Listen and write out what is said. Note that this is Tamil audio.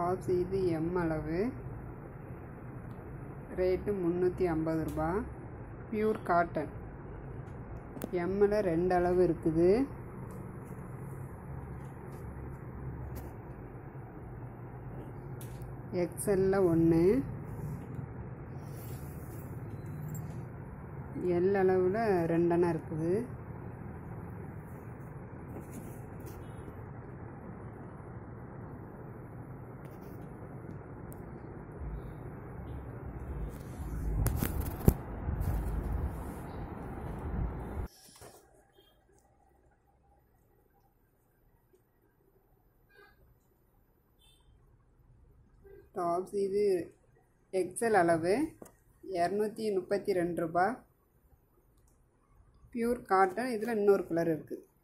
டாப்ஸ் இது எம் அளவு ரேட்டு முந்நூற்றி ஐம்பது ரூபா பியூர் காட்டன் எம்மில் ரெண்டு அளவு இருக்குது எக்ஸ்எல்ல ஒன்று எல் அளவில் ரெண்டெண்ணம் இருக்குது டாப்ஸ் இது எக்ஸல் அளவு இரநூத்தி முப்பத்தி ரெண்டு ரூபா பியூர் காட்டன் இதில் இன்னொரு கலர் இருக்குது